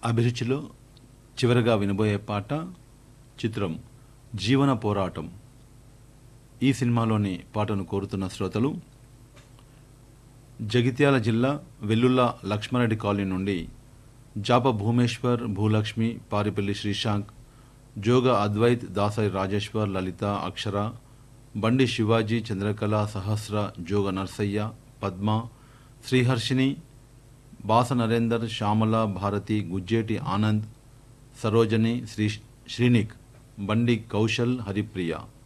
అభిరుచిలో చివరగా వినబోయే పాట చిత్రం జీవన పోరాటం ఈ సినిమాలోని పాటను కోరుతున్న శ్రోతలు జగిత్యాల జిల్లా వెల్లుల్లా లక్ష్మారెడ్డి కాలనీ నుండి జాప భూమేశ్వర్ భూలక్ష్మి పారిపల్లి శ్రీశాంక్ జోగ అద్వైత్ దాసరి రాజేశ్వర్ లలిత అక్షర బండి శివాజీ చంద్రకళ సహస్ర జోగ నర్సయ్య పద్మ శ్రీహర్షిని బాస నరేందర్ శ్యామల భారతి గుజ్జేటి ఆనంద్ సరోజని శ్రీ శ్రీనిక్ బండి కౌశల్ హరిప్రియ